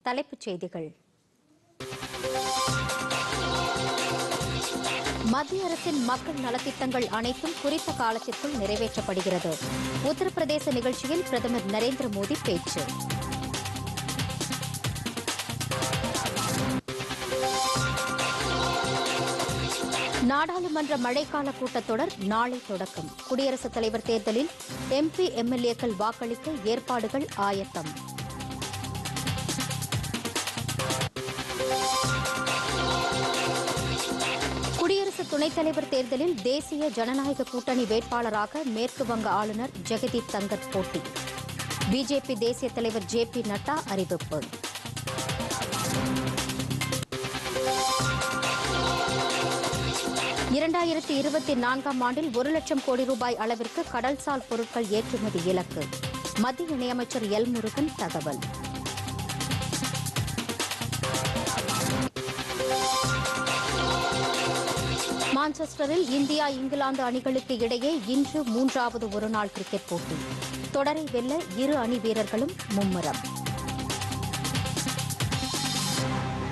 தலைப்புச் செய்திகள் மத்திய அரசின் மக்கள் நலத்திட்டங்கள் அனைத்தும் குறித்த காலத்திற்குள் நிறைவேற்றப்படுகிறது உத்தரப்பிரதேச நிகழ்ச்சியில் பிரதமர் நரேந்திர மோடி பேச்சு நாடாளுமன்ற மழைக்கால கூட்டத்தொடர் நாளை தொடக்கம் குடியரசுத் தலைவர் தேர்தலில் எம்பி எம்எல்ஏக்கள் வாக்களிக்க ஏற்பாடுகள் ஆயத்தம் குடியரசு துணைத் தலைவர் தேர்தலில் தேசிய ஜனநாயக கூட்டணி வேட்பாளராக மேற்கு வங்க ஆளுநர் ஜெகதீப் தங்கர் போட்டி பிஜேபி தேசிய தலைவர் ஜே பி நட்டா அறிவிப்பு இரண்டாயிரத்தி இருபத்தி நான்காம் ஆண்டில் ஒரு லட்சம் கோடி ரூபாய் அளவிற்கு கடல்சார் பொருட்கள் ஏற்றுமதி இலக்கு மத்திய இணையமைச்சர் எல் முருகன் தகவல் மான்செஸ்டரில் இந்தியா இங்கிலாந்து அணிகளுக்கு இடையே இன்று மூன்றாவது ஒருநாள் கிரிக்கெட் போட்டி தொடரை வெல்ல இரு அணி வீரர்களும் மும்முரம்